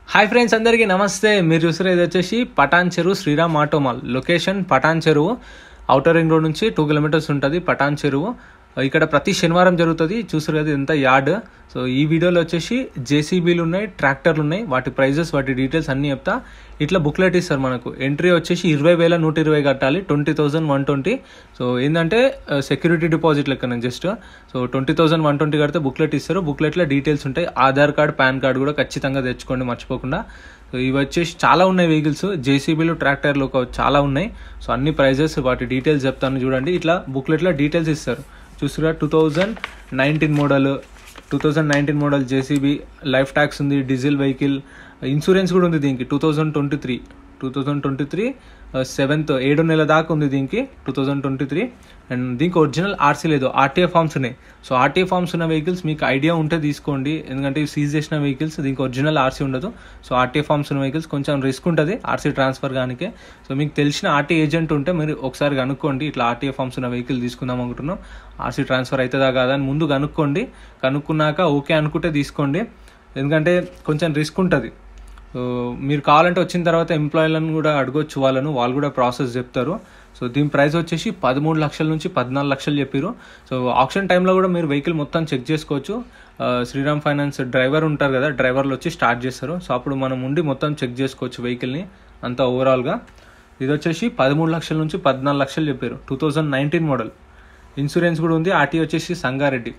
hi friends అందరికీ నమస్తే మీరు చూసారు ఇది వచ్చేసి Patancheru Sriram auto mall location Patancheru outer ring road నుంచి టూ కిలోమీటర్స్ ఉంటుంది పటాన్ చెరువు ఇక్కడ ప్రతి శనివారం జరుగుతుంది చూసారు కదా ఎంత యార్డ్ సో ఈ వీడియోలో వచ్చేసి జేసీబీలు ఉన్నాయి ట్రాక్టర్లు ఉన్నాయి వాటి ప్రైజెస్ వాటి డీటెయిల్స్ అన్నీ చెప్తా ఇట్లా బుక్లెట్ ఇస్తారు మనకు ఎంట్రీ వచ్చేసి ఇరవై వేల నూట ఇరవై కట్టాలి twenty thousand one twenty so ఏంటంటే సెక్యూరిటీ డిపాజిట్ లెక్క just so twenty thousand one twenty కడితే బుక్లెట్ ఇస్తారు బుక్లెట్లో డీటెయిల్స్ ఉంటాయి ఆధార్ కార్డ్ పాన్ కార్డ్ కూడా ఖచ్చితంగా తెచ్చుకోండి మర్చిపోకుండా సో ఇవి వచ్చేసి చాలా ఉన్నాయి వెహికల్స్ జేసీబీలు ట్రాక్టర్లు ఒక చాలా ఉన్నాయి సో అన్ని ప్రైజెస్ వాటి డీటెయిల్స్ చెప్తాను చూడండి ఇట్లా బుక్లెట్లో డీటెయిల్స్ ఇస్తారు చూసారా two thousand nineteen model two thousand nineteen model JCB life tax ఉంది డీజిల్ వెహికల్ ఇన్సూరెన్స్ కూడా ఉంది దీనికి two thousand twenty three two thousand twenty three seventh ఏడు నెలల దాకా ఉంది దీనికి two thousand twenty three and దీనికి ఒరిజినల్ ఆర్సీ లేదు ఆర్టీఏ ఫార్మ్స్ ఉన్నాయి సో ఆర్టీఏ ఫార్మ్స్ ఉన్న వెహికల్స్ మీకు ఐడియా ఉంటే తీసుకోండి ఎందుకంటే సీజ్ చేసిన వెహికల్స్ దీనికి ఒరిజినల్ ఆర్సీ ఉండదు సో ఆర్టీఏ ఫార్మ్స్ ఉన్న వెహికల్స్ కొంచెం రిస్క్ ఉంటుంది ఆర్సీ ట్రాన్స్ఫర్ కానికే సో మీకు తెలిసిన ఆర్టీ ఏజెంట్ ఉంటే మీరు ఒకసారి కనుక్కోండి ఇట్లా ఆర్టీఏ ఫార్మ్స్ ఉన్న వెహికల్ తీసుకుందాం అనుకుంటున్నాం ఆర్సీ ట్రాన్స్ఫర్ అవుతుందా కాదా అని ముందు కనుక్కోండి కనుక్కున్నాక ఓకే అనుకుంటే తీసుకోండి ఎందుకంటే కొంచెం రిస్క్ ఉంటుంది సో మీరు కావాలంటే వచ్చిన తర్వాత ఎంప్లాయీలను కూడా అడగొచ్చు వాళ్ళను వాళ్ళు కూడా ప్రాసెస్ చెప్తారు సో దీని ప్రైస్ వచ్చేసి పదమూడు లక్షల నుంచి పద్నాలుగు లక్షలు చెప్పారు సో ఆప్షన్ టైంలో కూడా మీరు వెహికల్ మొత్తం చెక్ చేసుకోవచ్చు శ్రీరామ్ ఫైనాన్స్ డ్రైవర్ ఉంటారు కదా డ్రైవర్లు వచ్చి స్టార్ట్ చేస్తారు సో అప్పుడు మనం ఉండి మొత్తం చెక్ చేసుకోవచ్చు వెహికల్ని అంతా ఓవరాల్గా ఇది వచ్చేసి పదమూడు లక్షల నుంచి పద్నాలుగు లక్షలు చెప్పారు two thousand nineteen model insurance కూడా ఉంది ఆర్టీ వచ్చేసి సంగారెడ్డి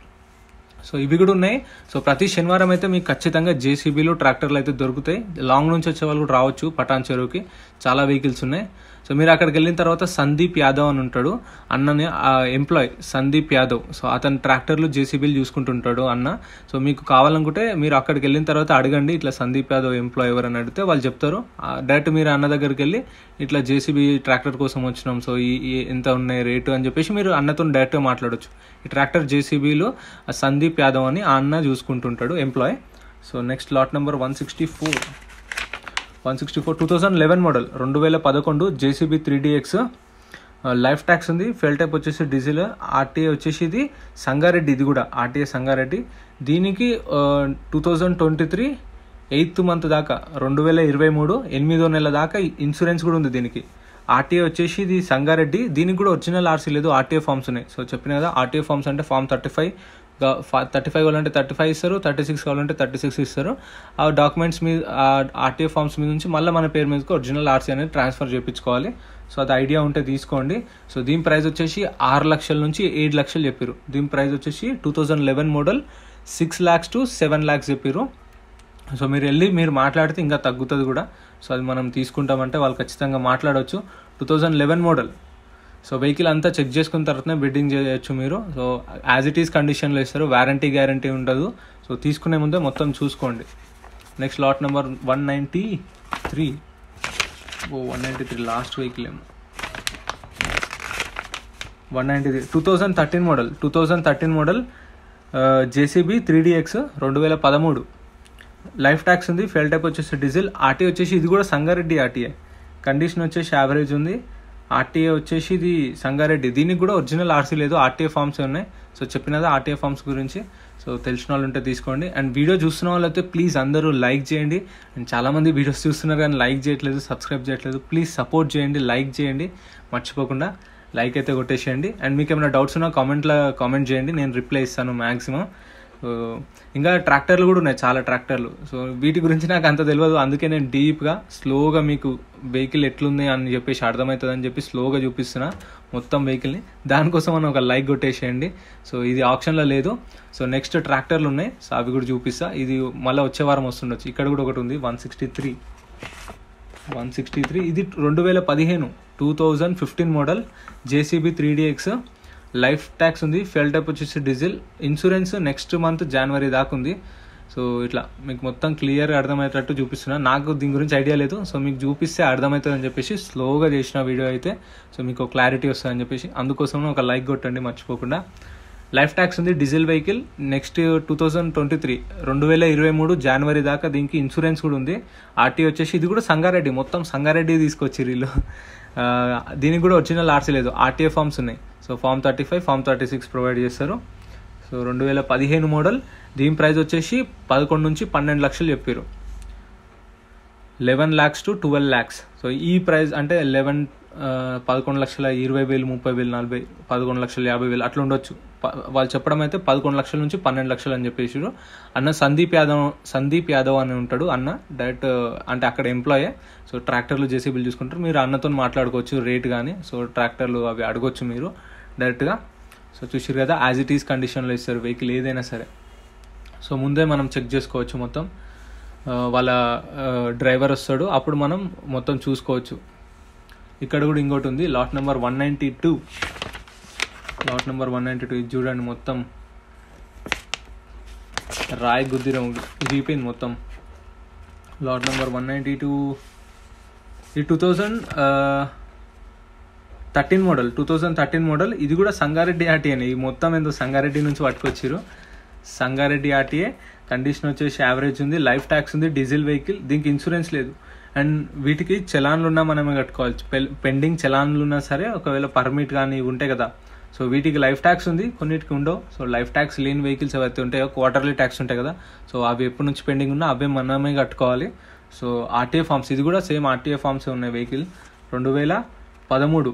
సో ఇవి కూడా ఉన్నాయి సో ప్రతి శనివారం అయితే మీకు ఖచ్చితంగా జేసీబీలు ట్రాక్టర్లు అయితే దొరుకుతాయి లాంగ్ నుంచి వచ్చే వాళ్ళు కూడా రావచ్చు పటాన్ చెరువుకి చాలా వెహికల్స్ ఉన్నాయి సో మీరు అక్కడికి వెళ్ళిన తర్వాత సందీప్ యాదవ్ అని ఉంటాడు అన్నని ఎంప్లాయ్ సందీప్ యాదవ్ సో అతను ట్రాక్టర్లు జేసీబీలు చూసుకుంటుంటాడు అన్న సో మీకు కావాలనుకుంటే మీరు అక్కడికి వెళ్ళిన తర్వాత అడగండి ఇట్లా సందీప్ యాదవ్ ఎంప్లాయ్ ఎవరని అడిగితే వాళ్ళు చెప్తారు డైరెక్ట్ మీరు అన్న దగ్గరికి వెళ్ళి ఇట్లా జేసీబీ ట్రాక్టర్ కోసం వచ్చినాం సో ఈ ఎంత ఉన్నాయి రేటు అని చెప్పేసి మీరు అన్నతో డైరెక్ట్గా మాట్లాడొచ్చు ఈ ట్రాక్టర్ జేసీబీలో సందీప్ యాదవ్ అని ఆ అన్న చూసుకుంటుంటాడు employee so next lot number one sixty four one sixty four two thousand eleven model రెండు వేల పదకొండు JCB three DX life tax ఉంది ఫెల్ టైప్ వచ్చేసి డీజిల్ ఆర్టీఏ వచ్చేసి ఇది సంగారెడ్డి ఇది కూడా ఆర్టీఏ సంగారెడ్డి దీనికి two thousand twenty three eighth month దాకా రెండు వేల ఇరవై మూడు ఎనిమిదో నెల దాకా ఇన్సూరెన్స్ కూడా ఉంది దీనికి ఆర్టీఏ వచ్చేసి ఇది సంగారెడ్డి దీనికి కూడా ఒరిజినల్ ఆర్సీ లేదు ఆర్టీఏ ఫామ్స్ ఉన్నాయి సో చెప్పిన కదా ఆర్టీఏ ఫామ్స్ అంటే form thirty five thirty five కావాలంటే థర్టీ ఫైవ్ ఇస్తారు థర్టీ సిక్స్ కావాలంటే థర్టీ సిక్స్ ఇస్తారు ఆ డాక్యుమెంట్స్ మీద ఆర్టీఏ ఫామ్స్ మీద నుంచి మళ్ళీ మన పేరు మీదకి ఒరిజినల్ ఆర్సీ అనేది ట్రాన్స్ఫర్ చేయించుకోవాలి సో అది ఐడియా ఉంటే తీసుకోండి సో దీని ప్రైస్ వచ్చేసి ఆరు లక్షల నుంచి ఏడు లక్షలు చెప్పారు దీని ప్రైస్ వచ్చేసి two thousand eleven model six lakhs to seven lakhs చెప్పారు సో మీరు వెళ్ళి మీరు మాట్లాడితే ఇంకా తగ్గుతుంది కూడా సో అది మనం తీసుకుంటామంటే వాళ్ళు ఖచ్చితంగా మాట్లాడవచ్చు two thousand eleven model so vehicle అంతా చెక్ చేసుకున్న తర్వాతనే బిడ్డింగ్ చేయొచ్చు మీరు సో యాజ్ ఇట్ ఈస్ కండిషన్లో ఇస్తారు వారంటీ గ్యారంటీ ఉండదు సో తీసుకునే ముందే మొత్తం చూసుకోండి next lot number one ninety three oh one ninety three last vehicle ఏమో one ninety three two thousand thirteen model two thousand thirteen model JCB three DX రెండు వేల పదమూడు లైఫ్ ట్యాక్స్ ఉంది ఫెల్ టైప్ వచ్చేసి డీజిల్ ఆర్టీ వచ్చేసి ఇది కూడా Sangareddy RTA condition వచ్చేసి యావరేజ్ ఉంది ఆర్టీఏ వచ్చేసి ఇది సంగారెడ్డి దీనికి కూడా ఒరిజినల్ ఆర్సీ లేదు ఆర్టీఏ ఫామ్స్ ఉన్నాయి సో చెప్పినది ఆర్టీఏ ఫామ్స్ గురించి సో తెలిసిన వాళ్ళు ఉంటే తీసుకోండి అండ్ వీడియో చూస్తున్న వాళ్ళైతే ప్లీజ్ అందరూ లైక్ చేయండి అండ్ చాలామంది వీడియోస్ చూస్తున్నారు కానీ లైక్ చేయట్లేదు సబ్స్క్రైబ్ చేయట్లేదు ప్లీజ్ సపోర్ట్ చేయండి లైక్ చేయండి మర్చిపోకుండా లైక్ అయితే కొట్టేసేయండి అండ్ మీకు ఏమైనా డౌట్స్ ఉన్నా కామెంట్లో కామెంట్ చేయండి నేను రిప్లై ఇస్తాను మ్యాక్సిమం ఇంకా ట్రాక్టర్లు కూడా ఉన్నాయి చాలా ట్రాక్టర్లు సో వీటి గురించి నాకు అంత తెలియదు అందుకే నేను డీప్గా స్లోగా మీకు వెహికల్ ఎట్లుంది అని చెప్పేసి అర్థమవుతుంది అని చెప్పి స్లోగా చూపిస్తున్నా మొత్తం వెహికల్ని దానికోసం మనం ఒక లైక్ కొట్టేసేయండి సో ఇది ఆప్షన్లో లేదు సో నెక్స్ట్ ట్రాక్టర్లు ఉన్నాయి సో అవి కూడా చూపిస్తా ఇది మళ్ళీ వచ్చే వారం వస్తుండొచ్చు ఇక్కడ కూడా ఒకటి ఉంది one sixty three one sixty three ఇది రెండు వేల పదిహేను two thousand fifteen model JCB three DX life tax ఉంది ఫెల్ టైప్ వచ్చేసి డీజిల్ ఇన్సూరెన్స్ నెక్స్ట్ మంత్ జనవరి దాకా ఉంది సో ఇట్లా మీకు మొత్తం క్లియర్గా అర్థమయ్యేటట్టు చూపిస్తున్నా నాకు దీని గురించి ఐడియా లేదు సో మీకు చూపిస్తే అర్థమవుతుంది అని చెప్పేసి స్లోగా చేసిన వీడియో అయితే సో మీకు క్లారిటీ వస్తుంది అని చెప్పేసి అందుకోసం ఒక లైక్ కొట్టండి మర్చిపోకుండా లైఫ్ ట్యాక్స్ ఉంది diesel vehicle next two thousand twenty three రెండు వేల ఇరవై మూడు జనవరి దాకా దీనికి ఇన్సూరెన్స్ కూడా ఉంది ఆర్టీ వచ్చేసి ఇది కూడా సంగారెడ్డి మొత్తం సంగారెడ్డి తీసుకొచ్చి వీళ్ళు దీనికి కూడా ఒరిజినల్ ఆర్సీ లేదు ఆర్టీఏ ఫామ్స్ ఉన్నాయి so form thirty five form thirty six provide చేస్తారు సో రెండు వేల పదిహేను మోడల్ దీని ప్రైస్ వచ్చేసి పదకొండు నుంచి పన్నెండు లక్షలు చెప్పారు eleven lakhs to twelve lakhs so ఈ ప్రైస్ అంటే లెవెన్ పదకొండు లక్షల ఇరవై వేలు ముప్పై వేలు నలభై పదకొండు లక్షల యాభై వేలు అట్లా ఉండొచ్చు ప- వాళ్ళు చెప్పడం అయితే పదకొండు లక్షల నుంచి పన్నెండు లక్షలు అని చెప్పేసి అన్న సందీప్ యాదవ్ సందీప్ యాదవ్ అని ఉంటాడు అన్న డైరెక్ట్ అంటే అక్కడ ఎంప్లాయే సో ట్రాక్టర్లు జేసీబీలు చూసుకుంటారు మీరు అన్నతో మాట్లాడుకోవచ్చు రేట్ కానీ సో ట్రాక్టర్లు అవి అడగొచ్చు మీరు డైరెక్ట్గా సో చూసారు కదా యాజ్ ఇట్ ఈస్ కండిషన్లో ఇస్తారు వెహికల్ ఏదైనా సరే సో ముందే మనం చెక్ చేసుకోవచ్చు మొత్తం ఆ, వాళ్ళ డ్రైవర్ వస్తాడు అప్పుడు మనం మొత్తం చూసుకోవచ్చు ఇక్కడ కూడా ఇంకోటి ఉంది lot number one ninety two lot number one ninety two ఇది చూడండి మొత్తం రాయి గుద్దిరం ఇరిగిపోయింది మొత్తం lot number one ninety two ఇది two thousand thirteen model two thousand thirteen model ఇది కూడా సంగారెడ్డి ఆర్టీఏనే ఈ మొత్తం ఏందో సంగారెడ్డి నుంచి పట్టుకొచ్చారు సంగారెడ్డి ఆర్టీఏ కండిషన్ వచ్చేసి యావరేజ్ ఉంది లైఫ్ ట్యాక్స్ ఉంది డీజిల్ వెహికల్ దీనికి ఇన్సూరెన్స్ లేదు అండ్ వీటికి చలాన్లు ఉన్నా మనమే కట్టుకోవాలి పె- పెండింగ్ చలాన్లు ఉన్నా సరే ఒకవేళ పర్మిట్ కానీ ఇవి ఉంటాయి కదా సో వీటికి లైఫ్ ట్యాక్స్ ఉంది కొన్నిటికి ఉండవు సో లైఫ్ ట్యాక్స్ లేని వెహికల్స్ ఏవైతే ఉంటాయో క్వార్టర్లీ ట్యాక్స్ ఉంటాయి కదా సో అవి ఎప్పటి నుంచి పెండింగ్ ఉన్నా అవే మనమే కట్టుకోవాలి సో ఆర్టీఏ ఫార్మ్స్ ఇది కూడా సేమ్ ఆర్టీఏ ఫార్మ్స్ ఉన్నాయి వెహికల్ రెండు వేల పదమూడు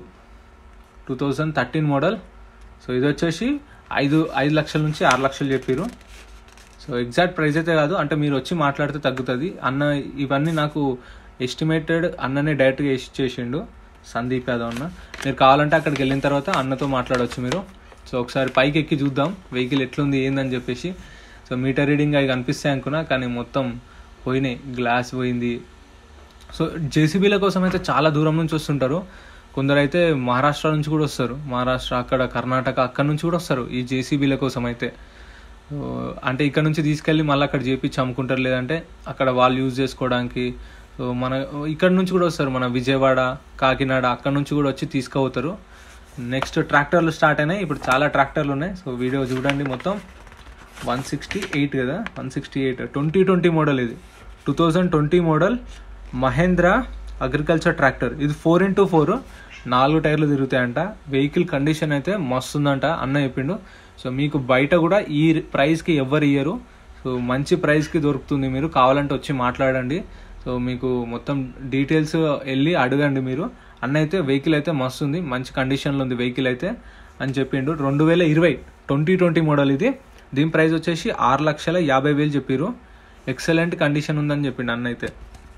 two thousand thirteen model so ఇది వచ్చేసి ఐదు ఐదు లక్షల నుంచి ఆరు లక్షలు చెప్పారు సో ఎగ్జాక్ట్ ప్రైస్ అయితే కాదు అంటే మీరు వచ్చి మాట్లాడితే తగ్గుతుంది అన్న ఇవన్నీ నాకు ఎస్టిమేటెడ్ అన్ననే డైరెక్ట్గా చేసిండు సందీప్ యాదవ్ అన్న మీరు కావాలంటే అక్కడికి వెళ్ళిన తర్వాత అన్నతో మాట్లాడవచ్చు మీరు సో ఒకసారి పైకి ఎక్కి చూద్దాం వెహికల్ ఎట్లుంది ఏందని చెప్పేసి సో మీటర్ రీడింగ్ అవి కనిపిస్తాయి అనుకున్నా కానీ మొత్తం పోయినాయి గ్లాస్ పోయింది సో జేసీబీల కోసం అయితే చాలా దూరం నుంచి వస్తుంటారు కొందరు అయితే మహారాష్ట్ర నుంచి కూడా వస్తారు మహారాష్ట్ర అక్కడ కర్ణాటక అక్కడ నుంచి కూడా వస్తారు ఈ జేసీబీల కోసం అయితే సో, అంటే ఇక్కడ నుంచి తీసుకెళ్ళి మళ్ళీ అక్కడ చేపించి అమ్ముకుంటారు లేదంటే అక్కడ వాళ్ళు యూజ్ చేసుకోవడానికి సో మన ఇక్కడ నుంచి కూడా వస్తారు మన విజయవాడ కాకినాడ అక్కడ నుంచి కూడా వచ్చి తీసుకుపోతారు నెక్స్ట్ ట్రాక్టర్లు స్టార్ట్ అయినాయి ఇప్పుడు చాలా ట్రాక్టర్లు ఉన్నాయి సో వీడియో చూడండి మొత్తం వన్ సిక్స్టీ ఎయిట్ కదా one sixty eight twenty twenty model ఇది two thousand twenty model Mahindra agriculture tractor ఇది ఫోర్ ఇంటూ ఫోర్ నాలుగు టైర్లు తిరుగుతాయంట వెహికల్ కండిషన్ అయితే మస్తు ఉందంట అన్న చెప్పిండు సో మీకు బయట కూడా ఈ ప్రైస్కి ఎవరు ఇయ్యరు సో మంచి ప్రైస్కి దొరుకుతుంది మీరు కావాలంటే వచ్చి మాట్లాడండి సో మీకు మొత్తం డీటెయిల్స్ వెళ్ళి అడగండి మీరు అన్న అయితే వెహికల్ అయితే మస్తు ఉంది మంచి కండిషన్లో ఉంది వెహికల్ అయితే అని చెప్పిండు రెండు వేల ఇరవై ట్వంటీ ట్వంటీ మోడల్ ఇది దీని ప్రైస్ వచ్చేసి ఆరు లక్షల యాభై వేలు చెప్పారు ఎక్సలెంట్ కండిషన్ ఉందని చెప్పిండు అన్న అయితే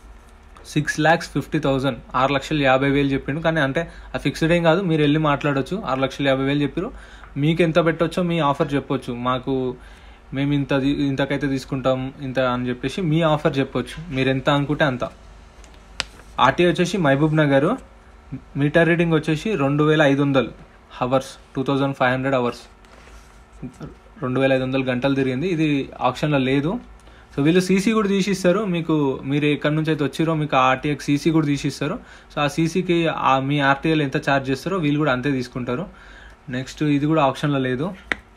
సిక్స్ ల్యాక్స్ ఫిఫ్టీ థౌసండ్ ఆరు లక్షల యాభై వేలు చెప్పిండు కానీ అంటే ఆ ఫిక్స్డ్ ఏం కాదు మీరు వెళ్ళి మాట్లాడొచ్చు ఆరు లక్షల యాభై వేలు చెప్పారు మీకు ఎంత పెట్టొచ్చో మీ ఆఫర్ చెప్పొచ్చు మాకు మేము ఇంత తీ- ఇంతకైతే తీసుకుంటాం ఇంత అని చెప్పేసి మీ ఆఫర్ చెప్పొచ్చు మీరు ఎంత అనుకుంటే అంత ఆర్టీ వచ్చేసి మహబూబ్ నగర్ మీటర్ రీడింగ్ వచ్చేసి రెండు వేల ఐదు వందలు hours two thousand five hundred hours రెండు వేల ఐదు వందల గంటలు తిరిగింది ఇది ఆప్షన్లో లేదు సో వీళ్ళు సీసీ కూడా తీసిస్తారు మీకు మీరు ఎక్కడి నుంచి అయితే వచ్చిరో మీకు ఆ ఆర్టీఎక్ సీసీ కూడా తీసిస్తారు సో ఆ సీసీకి ఆ మీ ఆర్టీఎల్ ఎంత ఛార్జ్ చేస్తారో వీళ్ళు కూడా అంతే తీసుకుంటారు నెక్స్ట్ ఇది కూడా ఆప్షన్లో లేదు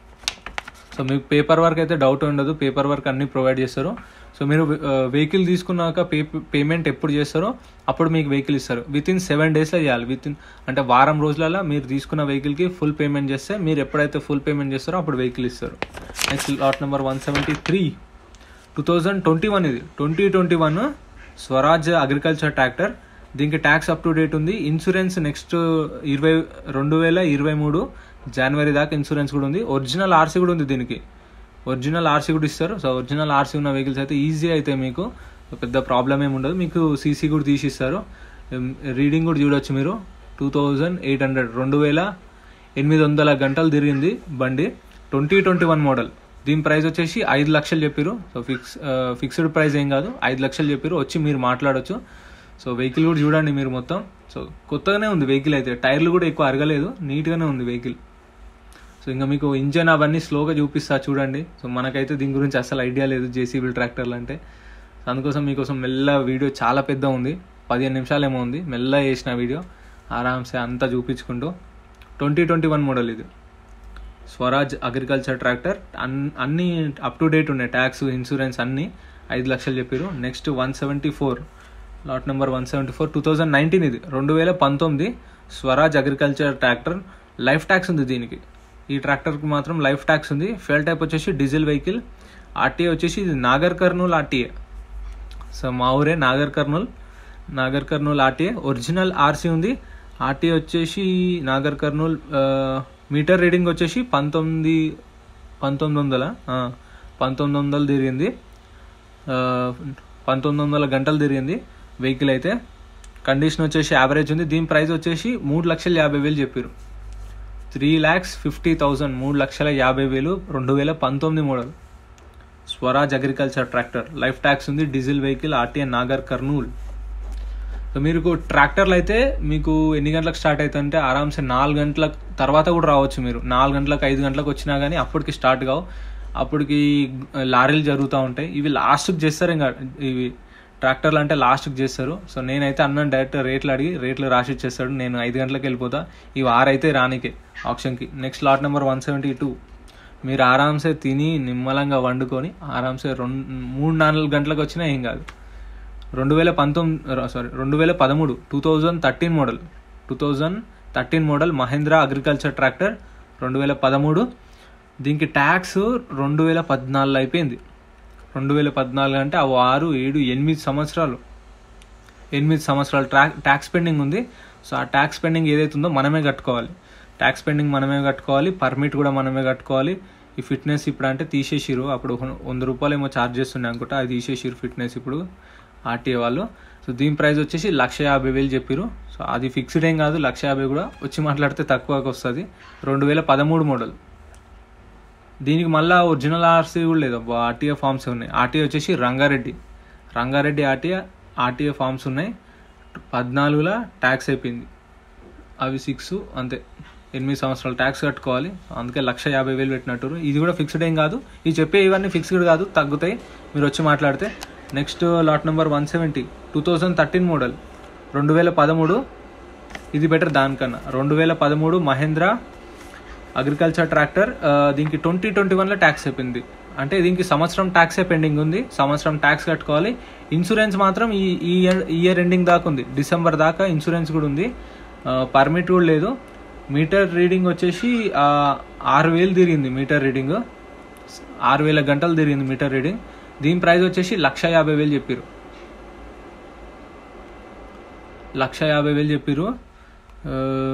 సో మీకు పేపర్ వర్క్ అయితే డౌట్ ఉండదు పేపర్ వర్క్ అన్ని ప్రొవైడ్ చేస్తారు సో మీరు వెహికల్ తీసుకున్నాక పే పేమెంట్ ఎప్పుడు చేస్తారో అప్పుడు మీకు వెహికల్ ఇస్తారు విత్ ఇన్ సెవెన్ డేస్లో చేయాలి విత్ ఇన్ అంటే వారం రోజులలో మీరు తీసుకున్న వెహికల్కి ఫుల్ పేమెంట్ చేస్తే మీరు ఎప్పుడైతే ఫుల్ పేమెంట్ చేస్తారో అప్పుడు వెహికల్ ఇస్తారు next lot number one seventy three two thousand twenty one ఇది twenty twenty one Swaraj agriculture tractor దీనికి ట్యాక్స్ అప్ టు డేట్ ఉంది ఇన్సూరెన్స్ నెక్స్ట్ ఇరవై రెండు వేల ఇరవై మూడు జనవరి దాకా ఇన్సూరెన్స్ కూడా ఉంది ఒరిజినల్ ఆర్సీ కూడా ఉంది దీనికి ఒరిజినల్ ఆర్సీ కూడా ఇస్తారు సో ఒరిజినల్ ఆర్సీ ఉన్న వెహికల్స్ అయితే ఈజీ అయితే మీకు పెద్ద ప్రాబ్లం ఏమి ఉండదు మీకు సీసీ కూడా తీసిస్తారు రీడింగ్ కూడా చూడొచ్చు మీరు టూ థౌజండ్ ఎయిట్ హండ్రెడ్ రెండు వేల ఎనిమిది వందల గంటలు తిరిగింది బండి ట్వంటీ ట్వంటీ వన్ మోడల్ దీని ప్రైస్ వచ్చేసి ఐదు లక్షలు చెప్పారు సో ఫిక్స్ ఫిక్స్డ్ ప్రైస్ ఏం కాదు ఐదు లక్షలు చెప్పారు వచ్చి మీరు మాట్లాడొచ్చు సో వెహికల్ కూడా చూడండి మీరు మొత్తం సో కొత్తగానే ఉంది వెహికల్ అయితే టైర్లు కూడా ఎక్కువ అరగలేదు నీట్గానే ఉంది వెహికల్ సో ఇంకా మీకు ఇంజన్ అవన్నీ స్లోగా చూపిస్తా చూడండి సో మనకైతే దీని గురించి అసలు ఐడియా లేదు జేసీబీ ట్రాక్టర్లు అంటే సో అందుకోసం మీకోసం మెల్ల వీడియో చాలా పెద్ద ఉంది పదిహేను నిమిషాలు ఏమో ఉంది మెల్ల చేసిన వీడియో ఆరామ్సే అంతా చూపించుకుంటూ ట్వంటీ ట్వంటీ వన్ మోడల్ ఇది స్వరాజ్ అగ్రికల్చర్ ట్రాక్టర్ అన్ అన్ని అప్ టు డేట్ ఉన్నాయి ట్యాక్స్ ఇన్సూరెన్స్ అన్నీ ఐదు లక్షలు చెప్పారు next one seventy four lot number one seventy four two thousand nineteen ఇది రెండు వేల పంతొమ్మిది Swaraj agriculture tractor life tax ఉంది దీనికి ఈ ట్రాక్టర్కి మాత్రం లైఫ్ ట్యాక్స్ ఉంది ఫెల్ టైప్ వచ్చేసి డీజిల్ వెహికల్ ఆర్టీఏ వచ్చేసి ఇది నాగర్ కర్నూల్ ఆర్టీఏ సో మా ఊరే Nagarkurnool Nagarkurnool RTA original RC ఉంది ఆర్టీఏ వచ్చేసి నాగర్ కర్నూల్ ఆ, మీటర్ రీడింగ్ వచ్చేసి పంతొమ్మిది పంతొమ్మిది వందల ఆ, పంతొమ్మిది వందలు తిరిగింది ఆ, పంతొమ్మిది వందల గంటలు తిరిగింది వెహికల్ అయితే కండిషన్ వచ్చేసి యావరేజ్ ఉంది దీని ప్రైస్ వచ్చేసి మూడు లక్షల యాభై వేలు చెప్పారు త్రీ ల్యాక్స్ ఫిఫ్టీ థౌజండ్ మూడు లక్షల యాభై వేలు రెండు వేల పంతొమ్మిది model Swaraj agriculture tractor life tax ఉంది డీజిల్ వెహికల్ ఆర్టీఎన్ నాగర్ కర్నూల్ సో మీకు ట్రాక్టర్లు అయితే మీకు ఎన్ని గంటలకు స్టార్ట్ అవుతుందంటే ఆరామ్సే నాలుగు గంటల తర్వాత కూడా రావచ్చు మీరు నాలుగు గంటలకు ఐదు గంటలకు వచ్చినా కానీ అప్పటికి స్టార్ట్ కావు అప్పటికి లారీలు జరుగుతూ ఉంటాయి ఇవి లాస్ట్కి చేస్తారు ఇంకా ఇవి ట్రాక్టర్లు అంటే లాస్ట్కి చేస్తారు సో నేనైతే అన్నాను డైరెక్ట్ రేట్లు అడిగి రేట్లు రాసి ఇచ్చేస్తాడు నేను ఐదు గంటలకు వెళ్ళిపోతా ఇవి ఆరైతే రానికే ఆప్షన్కి next lot number one seventy two మీరు ఆరామ్సే తిని నిమ్మలంగా వండుకొని ఆరామ్సే రెండు మూడు నాలుగు గంటలకు వచ్చినా ఏం కాదు రెండు వేల పంతొమ్మిది సారీ రెండు వేల పదమూడు two thousand thirteen model two thousand thirteen model Mahindra agriculture tractor రెండు వేల పదమూడు దీనికి ట్యాక్స్ రెండు వేల పద్నాలుగు అయిపోయింది రెండు వేల పద్నాలుగు అంటే అవి ఆరు ఏడు ఎనిమిది సంవత్సరాలు ఎనిమిది సంవత్సరాలు ట్రా ట్యాక్స్ పెండింగ్ ఉంది సో ఆ ట్యాక్స్ పెండింగ్ ఏదైతే ఉందో మనమే కట్టుకోవాలి ట్యాక్స్ పెండింగ్ మనమే కట్టుకోవాలి పర్మిట్ కూడా మనమే కట్టుకోవాలి ఈ ఫిట్నెస్ ఇప్పుడు అంటే తీసేసిరు అప్పుడు ఒక వంద రూపాయలు ఏమో ఛార్జ్ చేస్తుండే అనుకుంటా అది తీసేసిరు ఫిట్నెస్ ఇప్పుడు ఆర్టీఏ వాళ్ళు సో దీని ప్రైస్ వచ్చేసి లక్ష యాభై వేలు చెప్పారు సో అది ఫిక్స్డ్ ఏం కాదు లక్ష యాభై కూడా వచ్చి మాట్లాడితే తక్కువకి వస్తుంది రెండు వేల పదమూడు మోడల్ దీనికి మళ్ళీ ఒరిజినల్ ఆర్సీ కూడా లేదు ఆర్టీఏ ఫామ్స్ ఉన్నాయి ఆర్టీఏ వచ్చేసి Rangareddy Rangareddy RTA RTA forms ఉన్నాయి పద్నాలుగులో ట్యాక్స్ అయిపోయింది అవి సిక్స్ అంతే ఎనిమిది సంవత్సరాలు ట్యాక్స్ కట్టుకోవాలి అందుకే లక్ష యాభై వేలు పెట్టినట్టు ఇది కూడా ఫిక్స్డ్ ఏం కాదు ఇది చెప్పే ఇవన్నీ ఫిక్స్డ్ కాదు తగ్గుతాయి మీరు వచ్చి మాట్లాడితే next lot number one seventy two thousand thirteen model రెండు వేల పదమూడు ఇది బెటర్ దానికన్నా రెండు వేల పదమూడు మహేంద్ర అగ్రికల్చర్ ట్రాక్టర్ ఆ, దీనికి ట్వంటీ ట్వంటీ వన్లో ట్యాక్స్ అయిపోయింది అంటే దీనికి సంవత్సరం ట్యాక్సే పెండింగ్ ఉంది సంవత్సరం ట్యాక్స్ కట్టుకోవాలి ఇన్సూరెన్స్ మాత్రం ఈ ఈ ఇయర్ ఈ ఇయర్ ఎండింగ్ దాకా ఉంది డిసెంబర్ దాకా ఇన్సూరెన్స్ కూడా ఉంది పర్మిట్ కూడా లేదు మీటర్ రీడింగ్ వచ్చేసి ఆ, ఆరు వేలు తిరిగింది మీటర్ రీడింగ్ ఆరు వేల గంటలు తిరిగింది మీటర్ రీడింగ్ దీని ప్రైస్ వచ్చేసి లక్ష యాభై వేలు చెప్పారు లక్ష యాభై వేలు చెప్పారు ఆ,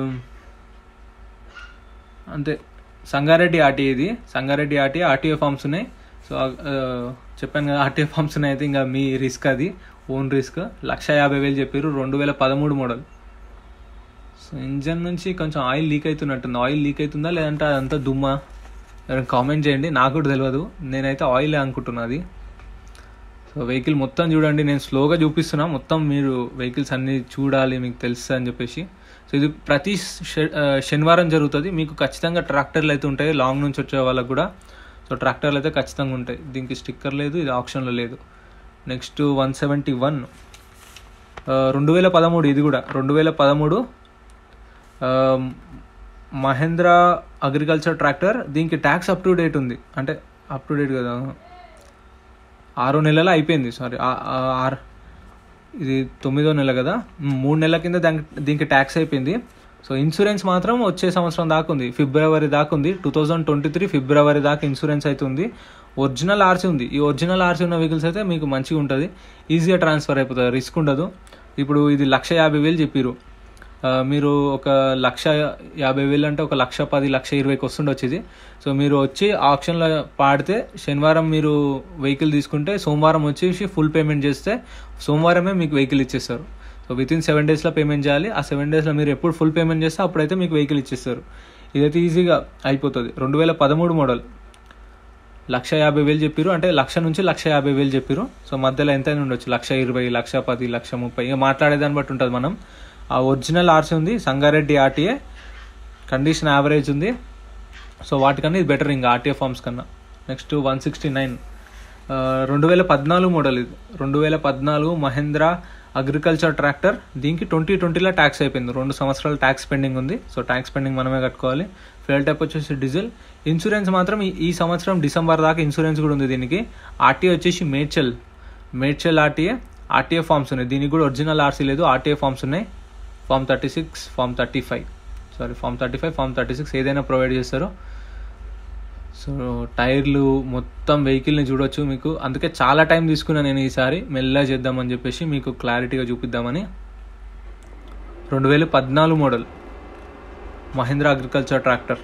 అంతే సంగారెడ్డి ఆర్టీఏ ఇది సంగారెడ్డి ఆర్టీఏ ఆర్టీఏ ఫామ్స్ ఉన్నాయి సో ఆ, చెప్పాను కదా ఆర్టీఏ ఫామ్స్ ఉన్నాయి అయితే ఇంకా మీ రిస్క్ అది ఓన్ రిస్క్ లక్ష యాభై వేలు చెప్పారు రెండు వేల పదమూడు మోడల్ సో ఇంజన్ నుంచి కొంచెం ఆయిల్ లీక్ అవుతున్నట్టుంది ఆయిల్ లీక్ అవుతుందా లేదంటే అదంతా దుమ్మా ఎవరైనా కామెంట్ చేయండి నాకు కూడా తెలియదు నేనైతే ఆయిల్ అనుకుంటున్నది సో వెహికల్ మొత్తం చూడండి నేను స్లోగా చూపిస్తున్నా మొత్తం మీరు వెహికల్స్ అన్ని చూడాలి మీకు తెలుసు అని చెప్పేసి సో ఇది ప్రతి శ- ఆ, శనివారం జరుగుతుంది మీకు ఖచ్చితంగా ట్రాక్టర్లు అయితే ఉంటాయి లాంగ్ నుంచి వచ్చే వాళ్ళకి కూడా సో ట్రాక్టర్లు అయితే ఖచ్చితంగా ఉంటాయి దీనికి స్టిక్కర్ లేదు ఇది ఆప్షన్లో లేదు నెక్స్ట్ వన్ సెవెంటీ వన్ రెండు వేల పదమూడు ఇది కూడా రెండు వేల పదమూడు మహేంద్ర అగ్రికల్చర్ ట్రాక్టర్ దీనికి ట్యాక్స్ అప్ టు డేట్ ఉంది అంటే అప్ టు డేట్ కదా ఆరో నెలల అయిపోయింది సారీ ఆరు ఇది తొమ్మిదో నెల కదా మ్, మూడు నెలల కింద దానికి దీనికి ట్యాక్స్ అయిపోయింది సో ఇన్సూరెన్స్ మాత్రం వచ్చే సంవత్సరం దాకా ఉంది ఫిబ్రవరి దాకా ఉంది టూ థౌజండ్ ట్వంటీ త్రీ ఫిబ్రవరి దాకా ఇన్సూరెన్స్ అయితే ఉంది ఒరిజినల్ ఆర్సీ ఉంది ఈ ఒరిజినల్ ఆర్సీ ఉన్న వెహికల్స్ అయితే మీకు మంచిగా ఉంటుంది ఈజీగా ట్రాన్స్ఫర్ అయిపోతుంది రిస్క్ ఉండదు ఇప్పుడు ఇది లక్ష యాభై వేలు చెప్పిరు ఆ, మీరు ఒక లక్ష యాభై వేలు అంటే ఒక లక్ష పది లక్ష ఇరవైకి వస్తుండొచ్చు ఇది సో మీరు వచ్చి ఆప్షన్లో పాడితే శనివారం మీరు వెహికల్ తీసుకుంటే సోమవారం వచ్చేసి ఫుల్ పేమెంట్ చేస్తే సోమవారమే మీకు వెహికల్ ఇచ్చేస్తారు సో విత్ ఇన్ సెవెన్ డేస్లో పేమెంట్ చేయాలి ఆ సెవెన్ డేస్లో మీరు ఎప్పుడు ఫుల్ పేమెంట్ చేస్తే అప్పుడైతే మీకు వెహికల్ ఇచ్చేస్తారు ఇదైతే ఈజీగా అయిపోతుంది రెండు వేల పదమూడు మోడల్ లక్ష యాభై వేలు చెప్పారు అంటే లక్ష నుంచి లక్ష యాభై వేలు చెప్పారు సో మధ్యలో ఎంతైనా ఉండొచ్చు లక్ష ఇరవై లక్ష పది లక్ష ముప్పై ఇక మాట్లాడేదాన్ని బట్టి ఉంటుంది మనం ఆ ఒరిజినల్ ఆర్సీ ఉంది సంగారెడ్డి ఆర్టీఏ కండిషన్ యావరేజ్ ఉంది సో వాటికన్నా ఇది బెటర్ ఇంకా ఆర్టీఏ ఫార్మ్స్ కన్నా నెక్స్ట్ వన్ సిక్స్టీ నైన్ రెండు వేల పద్నాలుగు మోడల్ ఇది రెండు వేల పద్నాలుగు మహేంద్ర అగ్రికల్చర్ ట్రాక్టర్ దీనికి ట్వంటీ ట్వంటీలో ట్యాక్స్ అయిపోయింది రెండు సంవత్సరాలు ట్యాక్స్ పెండింగ్ ఉంది సో ట్యాక్స్ పెండింగ్ మనమే కట్టుకోవాలి ఫ్యూయల్ టైప్ వచ్చేసి డీజిల్ ఇన్సూరెన్స్ మాత్రం ఈ- ఈ సంవత్సరం డిసెంబర్ దాకా ఇన్సూరెన్స్ కూడా ఉంది దీనికి ఆర్టీఏ వచ్చేసి Medchal Medchal RTA RTA forms ఉన్నాయి దీనికి కూడా ఒరిజినల్ ఆర్సీ లేదు ఆర్టీఏ ఫామ్స్ ఉన్నాయి form thirty six form thirty five sorry form thirty five form thirty six ఏదైనా ప్రొవైడ్ చేస్తారు సో టైర్లు మొత్తం వెహికల్ని చూడొచ్చు మీకు అందుకే చాలా టైం తీసుకున్నా నేను ఈసారి మెల్లగా చేద్దామని చెప్పేసి మీకు క్లారిటీగా చూపిద్దామని రెండు వేల పద్నాలుగు model Mahindra agriculture tractor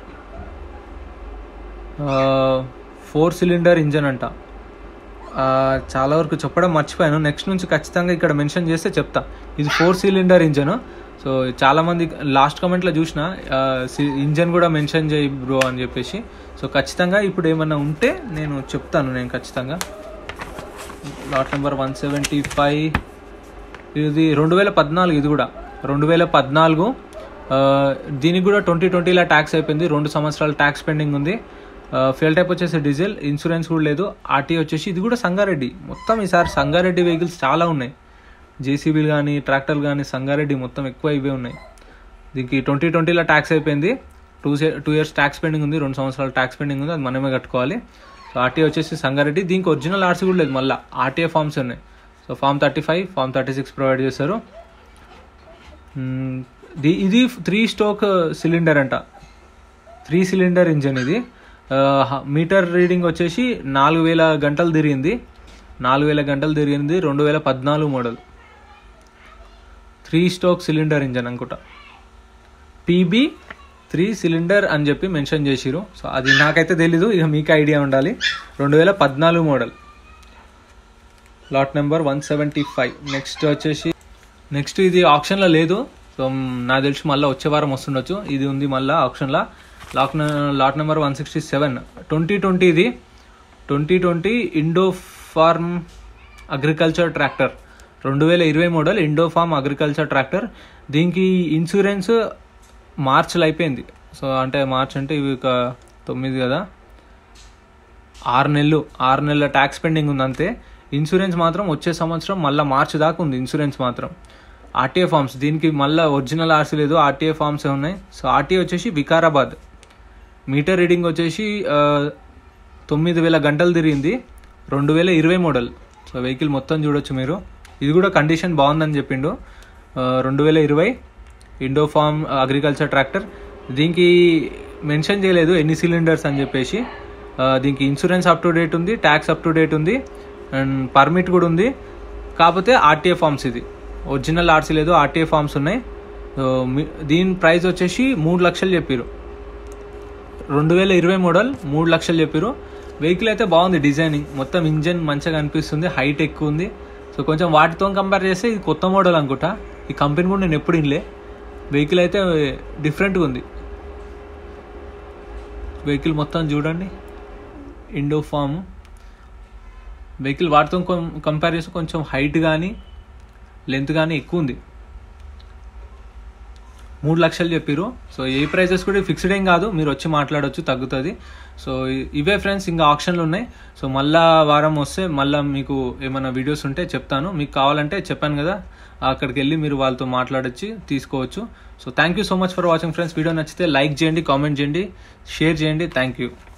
four cylinder engine అంట ఆ, చాలా వరకు చెప్పడం మర్చిపోయాను నెక్స్ట్ నుంచి ఖచ్చితంగా ఇక్కడ మెన్షన్ చేస్తే చెప్తా ఇది ఫోర్ సిలిండర్ ఇంజన్ సో చాలా మంది లాస్ట్ కమెంట్లో చూసిన ఆ, సి- ఇంజన్ కూడా మెన్షన్ చేయి బ్రో అని చెప్పేసి సో ఖచ్చితంగా ఇప్పుడు ఏమన్నా ఉంటే నేను చెప్తాను నేను ఖచ్చితంగా lot number one seventy five ఇది రెండు వేల పద్నాలుగు ఇది కూడా రెండు వేల పద్నాలుగు ఆ, దీనికి కూడా ట్వంటీ ట్వంటీలో ట్యాక్స్ అయిపోయింది రెండు సంవత్సరాల ట్యాక్స్ పెండింగ్ ఉంది ఫెయిల్ టైప్ వచ్చేసి డీజిల్ ఇన్సూరెన్స్ కూడా లేదు ఆర్టీ వచ్చేసి ఇది కూడా సంగారెడ్డి మొత్తం ఈసారి సంగారెడ్డి వెహికల్స్ చాలా ఉన్నాయి జేసీబీలు కానీ ట్రాక్టర్లు కానీ సంగారెడ్డి మొత్తం ఎక్కువ ఇవే ఉన్నాయి దీనికి ట్వంటీ ట్వంటీలో ట్యాక్స్ అయిపోయింది two two years tax pending ఉంది రెండు సంవత్సరాల ట్యాక్స్ పెండింగ్ ఉంది అది మనమే కట్టుకోవాలి సో ఆర్టీఏ వచ్చేసి సంగారెడ్డి దీనికి ఒరిజినల్ ఆర్సీ కూడా లేదు మళ్ళీ ఆర్టీఏ ఫామ్స్ ఉన్నాయి so form thirty five form thirty six provide చేస్తారు మ్మ్, ది- ఇది త్రీ స్టోక్ సిలిండర్ అంట త్రీ సిలిండర్ ఇంజన్ ఇది ఆ, హ- మీటర్ రీడింగ్ వచ్చేసి నాలుగు వేల గంటలు తిరిగింది నాలుగు వేల గంటలు తిరిగింది రెండు వేల పద్నాలుగు model three stroke cylinder engine అనుకుంటా పీబీ త్రీ సిలిండర్ అని చెప్పి మెన్షన్ చేసిరు సో అది నాకైతే తెలీదు ఇక మీకు ఐడియా ఉండాలి రెండు వేల పద్నాలుగు model lot number one seventy five next వచ్చేసి నెక్స్ట్ ఇది ఆప్షన్లో లేదు సో మ్, నాకు తెలిసి మళ్ళీ వచ్చే వారం వస్తుండొచ్చు ఇది ఉంది మళ్ళీ ఆప్షన్లో లాక్ lot number one sixty seven twenty twenty ఇది twenty twenty Indo Farm agriculture tractor రెండు వేల ఇరవై model Indo Farm agriculture tractor దీనికి ఇన్సూరెన్స్ మార్చ్లో అయిపోయింది సో అంటే మార్చ్ అంటే ఇవి ఒక తొమ్మిది కదా ఆరు నెలలు ఆరు నెలల ట్యాక్స్ పెండింగ్ ఉంది అంతే ఇన్సూరెన్స్ మాత్రం వచ్చే సంవత్సరం మళ్ళీ మార్చి దాకా ఉంది ఇన్సూరెన్స్ మాత్రం ఆర్టీఏ ఫార్మ్స్ దీనికి మళ్ళీ ఒరిజినల్ ఆర్సీ లేదు ఆర్టీఏ ఫార్మ్స్ ఉన్నాయి సో ఆర్టీఏ వచ్చేసి వికారాబాద్ మీటర్ రీడింగ్ వచ్చేసి ఆ, తొమ్మిది వేల గంటలు తిరిగింది రెండు వేల ఇరవై మోడల్ సో వెహికల్ మొత్తం చూడొచ్చు మీరు ఇది కూడా కండిషన్ బాగుందని చెప్పిండు ఆ, రెండు వేల ఇరవై ఇండో ఫార్మ్ అగ్రికల్చర్ ట్రాక్టర్ దీనికి మెన్షన్ చేయలేదు ఎన్ని సిలిండర్స్ అని చెప్పేసి ఆ, దీనికి ఇన్సూరెన్స్ అప్ టు డేట్ ఉంది ట్యాక్స్ అప్ టు డేట్ ఉంది అండ్ పర్మిట్ కూడా ఉంది కాకపోతే ఆర్టీఏ ఫార్మ్స్ ఇది ఒరిజినల్ ఆర్సీ లేదు ఆర్టీఏ ఫార్మ్స్ ఉన్నాయి సో మీ- దీని ప్రైస్ వచ్చేసి మూడు లక్షలు చెప్పారు రెండు వేల ఇరవై మోడల్ మూడు లక్షలు చెప్పారు వెహికల్ అయితే బాగుంది డిజైనింగ్ మొత్తం ఇంజన్ మంచిగా అనిపిస్తుంది హైట్ ఎక్కువ ఉంది సో కొంచెం వాటితో కంపేర్ చేస్తే ఇది కొత్త మోడల్ అనుకుంటా ఈ కంపెనీ కూడా నేను ఎప్పుడు ఇన్లే వెహికల్ అయితే డిఫరెంట్గా ఉంది వెహికల్ మొత్తం చూడండి ఇండో ఫామ్ వెహికల్ వాటితో కంపేర్ చేస్తే కొంచెం హైట్ కానీ లెంత్ కానీ ఎక్కువ ఉంది మూడు లక్షలు చెప్పారు సో ఏ ప్రైజెస్ కూడా ఫిక్స్డ్ ఏం కాదు మీరు వచ్చి మాట్లాడొచ్చు తగ్గుతుంది సో ఇ- ఇవే ఫ్రెండ్స్ ఇంకా ఆప్షన్లు ఉన్నాయి సో మళ్ళా వారం వస్తే మళ్ళీ మీకు ఏమైనా వీడియోస్ ఉంటే చెప్తాను మీకు కావాలంటే చెప్పాను కదా అక్కడికి వెళ్ళి మీరు వాళ్ళతో మాట్లాడొచ్చి తీసుకోవచ్చు so thank you so much for watching friends video నచ్చితే లైక్ చేయండి కామెంట్ చేయండి షేర్ చేయండి థ్యాంక్ యూ